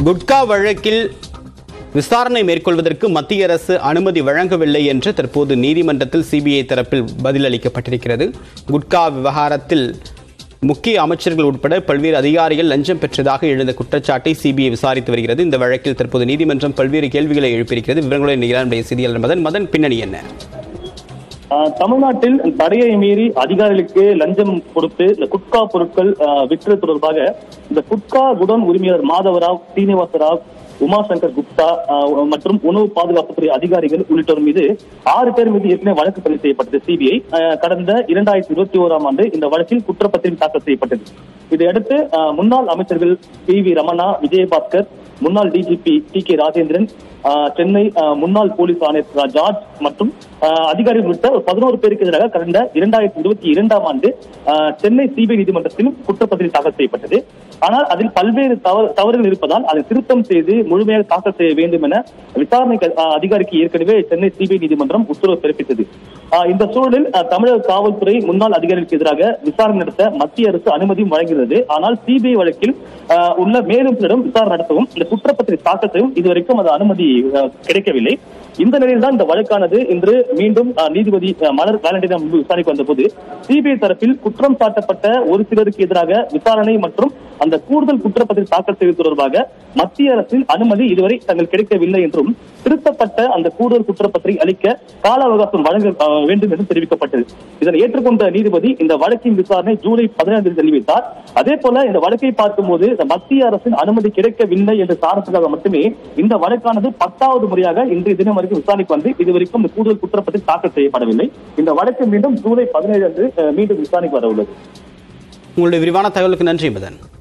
குட்கா வழக்கில் விசாரணை மேற்கொள்வதற்கு மத்திய அரசு அனுமதி வழங்கவில்லை என்று தற்போது நீதிமன்றத்தில் சிபிஐ தரப்பில் பதிலளிக்கப்பட்டிருக்கிறது குட்கா விவகாரத்தில் முக்கிய அமைச்சர்கள் உட்பட பல்வேறு அதிகாரிகள் லஞ்சம் பெற்றதாக எழுந்த குற்றச்சாட்டை சிபிஐ விசாரித்து வருகிறது இந்த வழக்கில் தற்போது நீதிமன்றம் பல்வேறு கேள்விகளை எழுப்பியிருக்கிறது விவரங்களை நிகழ்ச்சிய செய்தியாளர் மதன் மதன் பின்னணி என்ன ஆஹ் தமிழ்நாட்டில் தடையை மீறி அதிகாரிகளுக்கு லஞ்சம் கொடுத்து இந்த குட்கா பொருட்கள் ஆஹ் விற்றது தொடர்பாக இந்த குட்கா குடோன் உரிமையாளர் மாதவராவ் சீனிவாசராவ் உமாசங்கர் குப்தா ஆஹ் மற்றும் உணவு பாதுகாப்புத்துறை அதிகாரிகள் உள்ளிட்டோர் மீது ஆறு பேர் மீது ஏற்கனவே வழக்கு பதிவு செய்யப்பட்டது சிபிஐ கடந்த இரண்டாயிரத்தி இருபத்தி ஓராம் ஆண்டு இந்த வழக்கில் குற்றப்பத்திரிகை தாக்கல் செய்யப்பட்டது இதையடுத்து ஆஹ் முன்னாள் அமைச்சர்கள் பி வி ரமணா விஜயபாஸ்கர் முன்னாள் டிஜிபி டி கே ராஜேந்திரன் ஆஹ் சென்னை ஆஹ் முன்னாள் போலீஸ் ஆணையர் ஜார்ஜ் மற்றும் ஆஹ் அதிகாரிகள் உள்ளிட்ட ஒரு பதினோரு பேருக்கு எதிராக கடந்த இரண்டாயிரத்தி இருபத்தி இரண்டாம் ஆண்டு ஆஹ் சென்னை சிபிஐ நீதிமன்றத்தில் குற்றப்பத்திரிகை தாக்கல் செய்யப்பட்டது ஆனால் அதில் பல்வேறு தவறு தவறுகள் இருப்பதால் அதை திருத்தம் செய்து முழுமையாக தாக்கல் செய்ய வேண்டும் என விசாரணை க- ஆஹ் அதிகாரிக்கு ஏற்கனவே சென்னை சிபிஐ நீதிமன்றம் உத்தரவு பிறப்பித்தது ஆஹ் இந்த சூழலில் ஆஹ் தமிழக காவல்துறை முன்னாள் அதிகாரிகளுக்கு எதிராக விசாரணை நடத்த மத்திய அரசு அனுமதியும் வழங்குகிறது ஆனால் சிபிஐ வழக்கில் ஆஹ் உள்ள மேலும் சிலரும் விசாரணை நடத்தவும் இந்த குற்றப்பத்திரிகை தாக்கல் செய்யவும் இதுவரைக்கும் அது அனுமதி ஆஹ் கிடைக்கவில்லை இந்த நிலையில் தான் இந்த வழக்கானது இன்று மீண்டும் ஆஹ், நீதிபதி ஆஹ், மலர் வேலண்டினம் முன்பு விசாரிக்க வந்தபோது சிபிஐ தரப்பில் குற்றம் சாட்டப்பட்ட ஒரு சிலருக்கு எதிராக விசாரணை மற்றும் அந்த கூடுதல் குற்றப்பத்திரிகை தாக்கல் செய்வது தொடர்பாக மத்திய அரசின் அனுமதி இதுவரை தங்கள் கிடைக்கவில்லை என்றும் திருத்தப்பட்ட அந்த கூடுதல் குற்றப்பத்திரிகை அளிக்க கால அவகாசம் வழங்க ஆஹ், வேண்டும் என்று தெரிவிக்கப்பட்டது இதனை ஏற்றுக்கொண்ட நீதிபதி இந்த வழக்கின் விசாரணை ஜூலை பதினேழாம் தேதி தெரிவித்தார் அதே போல இந்த வழக்கை பார்க்கும்போது இந்த மத்திய அரசின் அனுமதி கிடைக்கவில்லை என்ற காரணத்துக்காக மட்டுமே இந்த வழக்கானது பத்தாவது முறையாக இன்றைய தினம் வரைக்கும் விசாரணைக்கு வந்து இதுவரைக்கும் இந்த கூடுதல் குற்றப்பத்திரிகை தாக்கல் செய்யப்படவில்லை இந்த வழக்கு மீண்டும் ஜூலை பதினேழு அன்று அஹ், மீண்டும் விசாரணைக்கு வர உள்ளது உங்களுடைய விரிவான தகவலுக்கு நன்றி மதன்